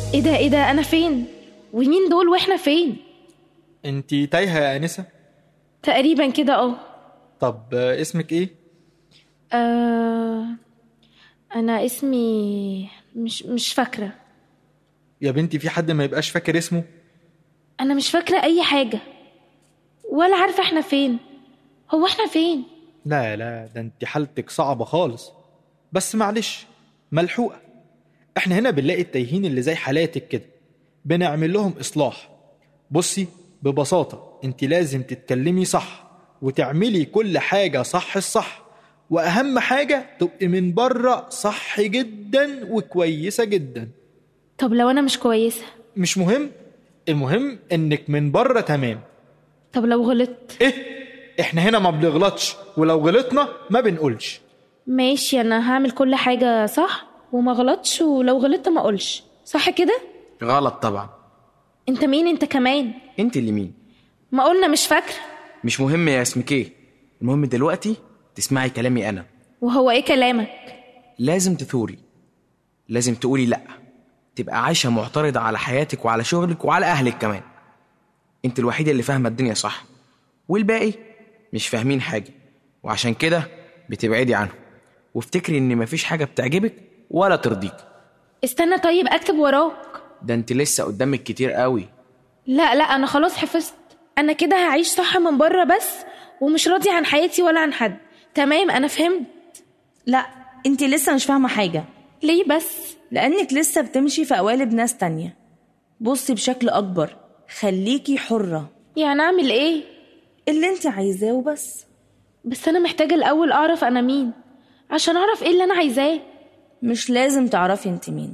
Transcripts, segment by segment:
ايه ده ايه ده انا فين ومين دول واحنا فين انتي تايهة يا انسة تقريبا كده اه طب آه، اسمك ايه آه، انا اسمي مش مش فاكره يا بنتي في حد ما يبقاش فاكر اسمه انا مش فاكره اي حاجه ولا عارفه احنا فين هو احنا فين لا لا ده انت حالتك صعبة خالص بس معلش ملحوقة احنا هنا بنلاقي التايهين اللي زي حالاتك كده بنعمل لهم اصلاح بصي ببساطة انت لازم تتكلمي صح وتعملي كل حاجة صح الصح واهم حاجة تبقي من بره صح جدا وكويسة جدا طب لو انا مش كويسه مش مهم المهم انك من بره تمام طب لو غلطت ايه احنا هنا ما بنغلطش ولو غلطنا ما بنقولش ماشي انا هعمل كل حاجه صح وما غلطش ولو غلطت ما اقولش صح كده غلط طبعا انت مين انت كمان انت اللي مين ما قلنا مش فاكره مش مهم يا اسمك ايه المهم دلوقتي تسمعي كلامي انا وهو ايه كلامك لازم تثوري لازم تقولي لا تبقى عايشة معترضة على حياتك وعلى شغلك وعلى أهلك كمان انت الوحيدة اللي فاهمة الدنيا صح والباقي مش فاهمين حاجة وعشان كده بتبعدي عنهم وافتكري ان مفيش حاجة بتعجبك ولا ترضيك استنى طيب اكتب وراك ده انت لسه قدامك كتير قوي لا لا انا خلاص حفظت انا كده هعيش صح من بره بس ومش راضي عن حياتي ولا عن حد تمام انا فهمت لا انت لسه مش فاهمة حاجة ليه بس لأنك لسه بتمشي في قوالب ناس تانية بصي بشكل أكبر خليكي حرة يعني اعمل ايه اللي انت عايزاه وبس بس انا محتاجه الاول اعرف انا مين عشان اعرف ايه اللي انا عايزاه مش لازم تعرفي انت مين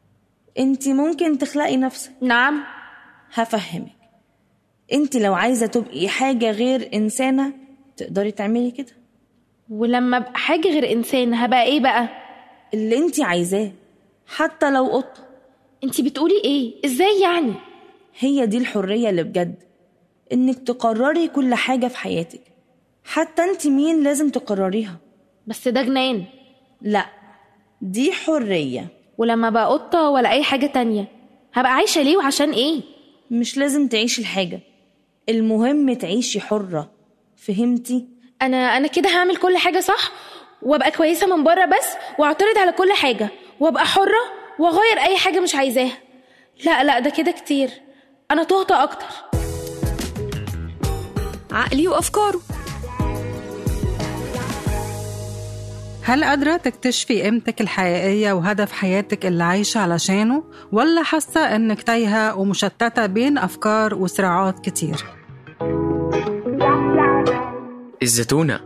انت ممكن تخلقي نفسك نعم هفهمك انت لو عايزة تبقي حاجة غير إنسانة تقدري تعملي كده ولما ابقى حاجه غير انسان هبقى ايه بقى اللي انت عايزاه حتى لو قطة انتي بتقولي ايه ازاي يعني هي دي الحرية اللي بجد انك تقرري كل حاجة في حياتك حتى انت مين لازم تقرريها بس ده جنان لا دي حرية ولما بقى قطه ولا اي حاجه تانية هبقى عايشه ليه وعشان ايه مش لازم تعيشي الحاجة المهم تعيشي حرة فهمتي؟ انا انا كده هعمل كل حاجه صح وابقى كويسه من بره بس واعترض على كل حاجه وابقى حره واغير اي حاجه مش عايزاها لا لا ده كده كتير انا تهت اكتر عقلي وأفكاره هل قادرة تكتشفي قيمتك الحقيقية وهدف حياتك اللي عايشة علشانه ولا حاسة إنك تايهة ومشتتة بين أفكار وصراعات كتير؟ الزتونة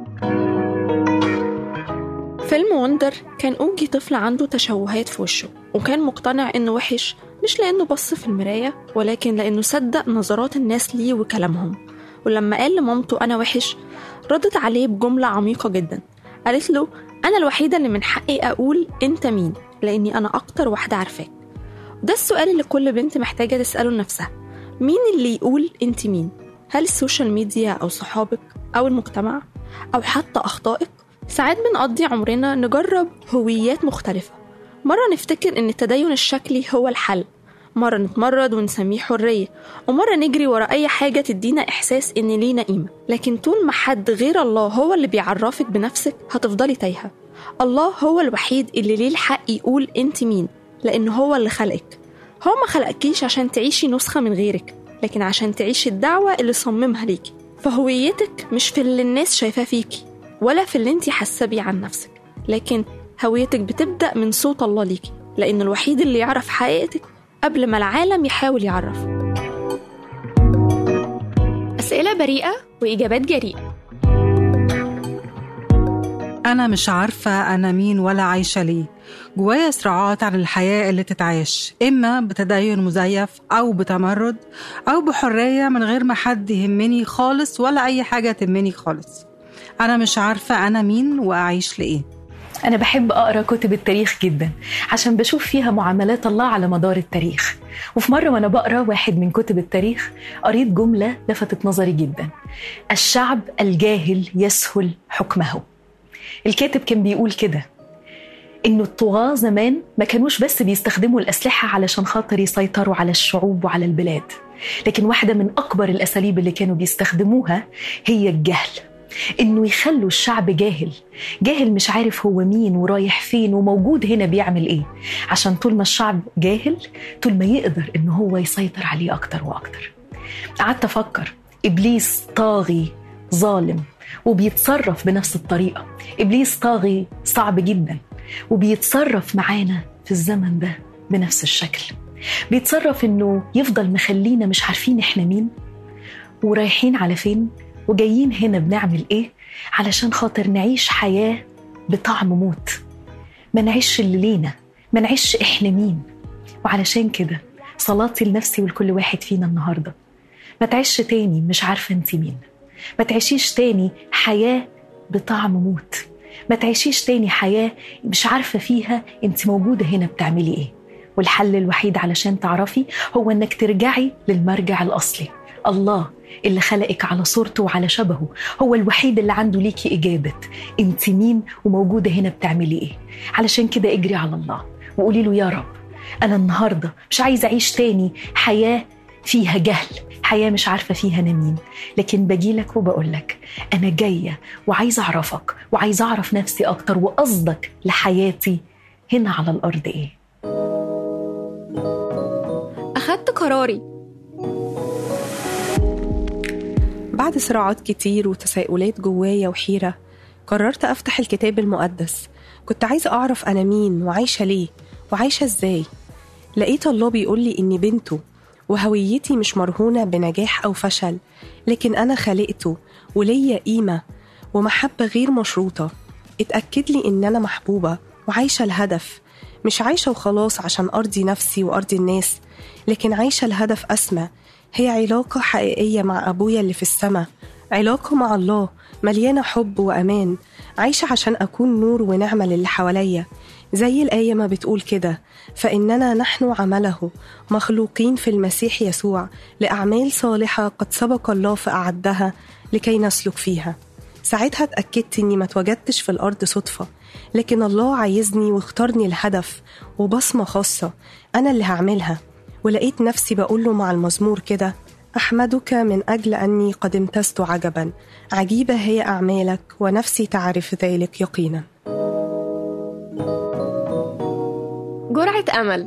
فيلم وندر كان أوجي طفل عنده تشوهات في وشه وكان مقتنع إنه وحش مش لأنه بص في المراية ولكن لأنه صدق نظرات الناس ليه وكلامهم ولما قال لمامته أنا وحش ردت عليه بجملة عميقة جدا قالت له أنا الوحيدة اللي من حقي أقول أنت مين لأني أنا أكتر واحدة عارفاك ده السؤال اللي كل بنت محتاجة تسأله لنفسها مين اللي يقول أنت مين؟ هل السوشيال ميديا أو صحابك أو المجتمع أو حتى أخطائك؟ ساعات بنقضي عمرنا نجرب هويات مختلفة مرة نفتكر إن التدين الشكلي هو الحل مرة نتمرد ونسميه حرية ومرة نجري ورا أي حاجة تدينا إحساس إن لينا قيمة لكن طول ما حد غير الله هو اللي بيعرفك بنفسك هتفضلي تايهة الله هو الوحيد اللي ليه الحق يقول أنت مين لأن هو اللي خلقك هو ما خلقكيش عشان تعيشي نسخة من غيرك لكن عشان تعيشي الدعوة اللي صممها ليكي فهويتك مش في اللي الناس شايفاه فيكي ولا في اللي انت حاسة بيه عن نفسك لكن هويتك بتبدأ من صوت الله ليكي لأن الوحيد اللي يعرف حقيقتك قبل ما العالم يحاول يعرف أسئلة بريئة وإجابات جريئة أنا مش عارفة أنا مين ولا عايشة ليه جوايا صراعات عن الحياة اللي تتعاش إما بتدين مزيف أو بتمرد أو بحرية من غير ما حد يهمني خالص ولا أي حاجة تهمني خالص أنا مش عارفة أنا مين وأعيش لإيه أنا بحب أقرأ كتب التاريخ جدا عشان بشوف فيها معاملات الله على مدار التاريخ وفي مرة وأنا بقرأ واحد من كتب التاريخ قريت جملة لفتت نظري جدا الشعب الجاهل يسهل حكمه الكاتب كان بيقول كده إنه الطغاة زمان ما كانوش بس بيستخدموا الأسلحة علشان خاطر يسيطروا على الشعوب وعلى البلاد لكن واحدة من أكبر الأساليب اللي كانوا بيستخدموها هي الجهل إنه يخلوا الشعب جاهل جاهل مش عارف هو مين ورايح فين وموجود هنا بيعمل إيه عشان طول ما الشعب جاهل طول ما يقدر إن هو يسيطر عليه أكتر وأكتر قعدت أفكر إبليس طاغي ظالم وبيتصرف بنفس الطريقة إبليس طاغي صعب جدا وبيتصرف معانا في الزمن ده بنفس الشكل بيتصرف إنه يفضل مخلينا مش عارفين إحنا مين ورايحين على فين وجايين هنا بنعمل إيه علشان خاطر نعيش حياة بطعم موت ما نعيش اللي لينا ما نعيش إحنا مين وعلشان كده صلاتي لنفسي ولكل واحد فينا النهارده ما تعيش تاني مش عارفة انت مين ما تعيشيش تاني حياة بطعم موت ما تعيشيش تاني حياة مش عارفة فيها انت موجودة هنا بتعملي ايه والحل الوحيد علشان تعرفي هو انك ترجعي للمرجع الاصلي الله اللي خلقك على صورته وعلى شبهه هو الوحيد اللي عنده ليكي إجابة انت مين وموجودة هنا بتعملي ايه علشان كده اجري على الله وقولي له يا رب أنا النهاردة مش عايزة أعيش تاني حياة فيها جهل حياة مش عارفة فيها أنا مين لكن بجيلك وبقولك أنا جاية وعايزة أعرفك وعايزة أعرف نفسي أكتر وقصدك لحياتي هنا على الأرض إيه أخدت قراري بعد صراعات كتير وتساؤلات جوايا وحيرة قررت أفتح الكتاب المقدس كنت عايزة أعرف أنا مين وعايشة ليه وعايشة إزاي لقيت الله بيقول لي إني بنته وهويتي مش مرهونة بنجاح أو فشل لكن أنا خلقته وليا قيمة ومحبة غير مشروطة اتأكد لي إن أنا محبوبة وعايشة الهدف مش عايشة وخلاص عشان أرضي نفسي وأرضي الناس لكن عايشة الهدف أسمى هي علاقة حقيقية مع أبويا اللي في السماء علاقة مع الله مليانة حب وأمان عايشة عشان أكون نور ونعمة للي حواليا زي الآية ما بتقول كده فإننا نحن عمله مخلوقين في المسيح يسوع لأعمال صالحة قد سبق الله فأعدها لكي نسلك فيها ساعتها اتأكدت إني ما اتوجدتش في الأرض صدفة لكن الله عايزني واختارني الهدف وبصمة خاصة أنا اللي هعملها ولقيت نفسي بقوله مع المزمور كده أحمدك من أجل أني قد امتزت عجبا عجيبة هي أعمالك ونفسي تعرف ذلك يقينا جرعة أمل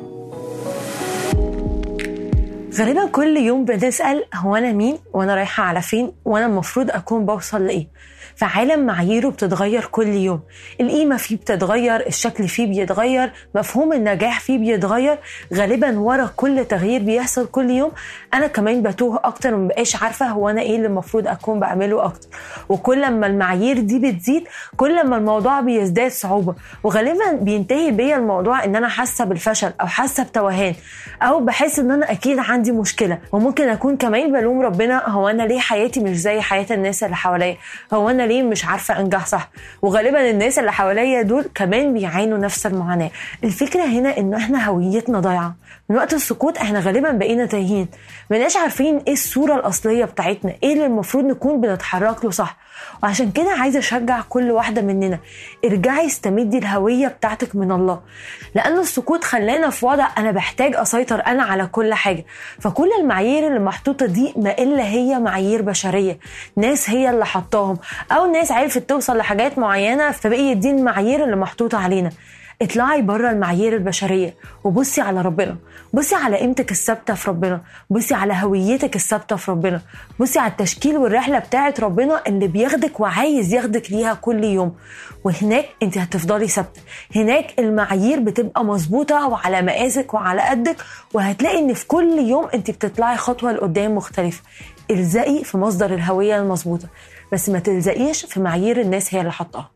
غالبا كل يوم بنسأل هو أنا مين وأنا رايحة على فين وأنا المفروض أكون بوصل لإيه فعالم معاييره بتتغير كل يوم القيمة فيه بتتغير الشكل فيه بيتغير مفهوم النجاح فيه بيتغير غالبا ورا كل تغيير بيحصل كل يوم أنا كمان بتوه أكتر ومبقاش عارفة هو أنا إيه اللي المفروض أكون بعمله أكتر وكل ما المعايير دي بتزيد كل ما الموضوع بيزداد صعوبة وغالبا بينتهي بيا الموضوع إن أنا حاسة بالفشل أو حاسة بتوهان أو بحس إن أنا أكيد عندي مشكلة وممكن أكون كمان بلوم ربنا هو أنا ليه حياتي مش زي حياة الناس اللي حواليا هو أنا ليه مش عارفة أنجح صح وغالبا الناس اللي حواليا دول كمان بيعانوا نفس المعاناة الفكرة هنا إن إحنا هويتنا ضايعة من وقت السقوط احنا غالبا بقينا تايهين مبقناش عارفين ايه الصورة الأصلية بتاعتنا ايه اللي المفروض نكون بنتحرك له صح وعشان كده عايزة أشجع كل واحدة مننا ارجعي استمدي الهوية بتاعتك من الله لأن السقوط خلانا في وضع أنا بحتاج أسيطر أنا على كل حاجة فكل المعايير اللي محطوطة دي ما إلا هي معايير بشرية ناس هي اللي حطاهم أو ناس عرفت توصل لحاجات معينة فبقيت دي المعايير اللي محطوطة علينا اطلعي بره المعايير البشريه وبصي على ربنا بصي على قيمتك الثابته في ربنا بصي على هويتك الثابته في ربنا بصي على التشكيل والرحله بتاعت ربنا اللي بياخدك وعايز ياخدك ليها كل يوم وهناك انت هتفضلي ثابته هناك المعايير بتبقى مظبوطه وعلى مقاسك وعلى قدك وهتلاقي ان في كل يوم انت بتطلعي خطوه لقدام مختلفه الزقي في مصدر الهويه المظبوطه بس ما تلزقيش في معايير الناس هي اللي حطاها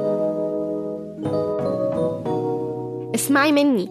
اسمعي مني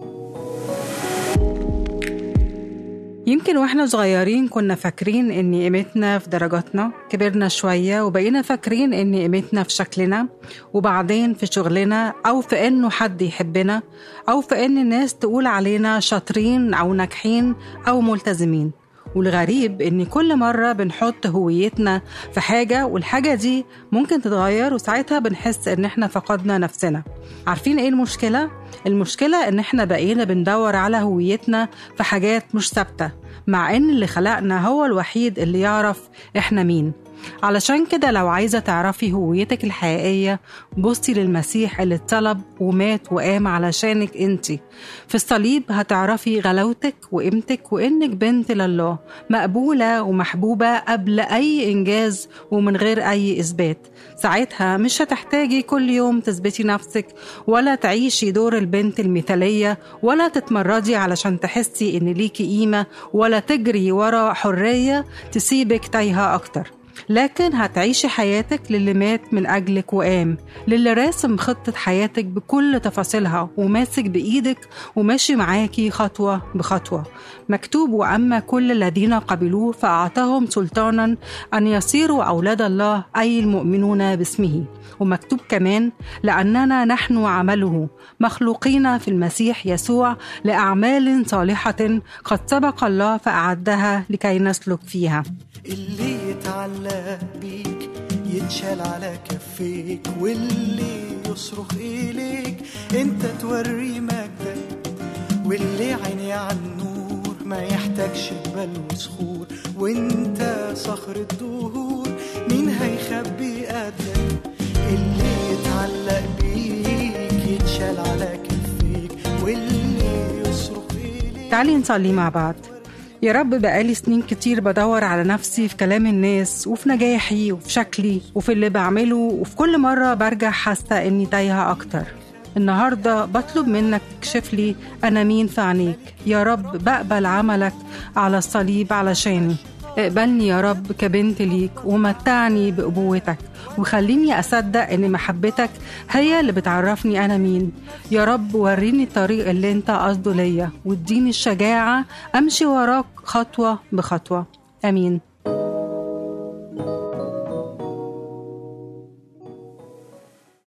يمكن واحنا صغيرين كنا فاكرين ان قيمتنا في درجاتنا كبرنا شوية وبقينا فاكرين ان قيمتنا في شكلنا وبعدين في شغلنا او في انه حد يحبنا او في ان الناس تقول علينا شاطرين او ناجحين او ملتزمين والغريب إن كل مرة بنحط هويتنا في حاجة والحاجة دي ممكن تتغير وساعتها بنحس إن إحنا فقدنا نفسنا عارفين إيه المشكلة؟ المشكلة إن إحنا بقينا بندور على هويتنا في حاجات مش ثابتة مع إن اللي خلقنا هو الوحيد اللي يعرف إحنا مين علشان كده لو عايزة تعرفي هويتك الحقيقية بصي للمسيح اللي اتطلب ومات وقام علشانك انتي في الصليب هتعرفي غلاوتك وقيمتك وانك بنت لله مقبولة ومحبوبة قبل اي انجاز ومن غير اي اثبات ساعتها مش هتحتاجي كل يوم تثبتي نفسك ولا تعيشي دور البنت المثالية ولا تتمردي علشان تحسي ان ليكي قيمة ولا تجري ورا حرية تسيبك تايهة اكتر لكن هتعيشي حياتك للي مات من أجلك وقام للي راسم خطة حياتك بكل تفاصيلها وماسك بإيدك وماشي معاكي خطوة بخطوة مكتوب وأما كل الذين قبلوه فأعطاهم سلطانا أن يصيروا أولاد الله أي المؤمنون باسمه ومكتوب كمان لأننا نحن عمله مخلوقين في المسيح يسوع لأعمال صالحة قد سبق الله فأعدها لكي نسلك فيها اللي يتعلق بيك يتشال على كفيك واللي يصرخ إليك انت توري مجدك واللي عيني على النور ما يحتاجش جبل وصخور وانت صخر الدهور مين هيخبي قدك اللي يتعلق بيك يتشال على كفيك واللي يصرخ إليك تعالي نصلي مع بعض يا رب بقالي سنين كتير بدور على نفسي في كلام الناس وفي نجاحي وفي شكلي وفي اللي بعمله وفي كل مرة برجع حاسة إني تايهة أكتر النهاردة بطلب منك تكشف لي أنا مين في عينيك يا رب بقبل عملك على الصليب علشاني اقبلني يا رب كبنت ليك ومتعني بأبوتك وخليني أصدق إن محبتك هي اللي بتعرفني أنا مين يا رب وريني الطريق اللي أنت قصده ليا واديني الشجاعة أمشي وراك خطوة بخطوة آمين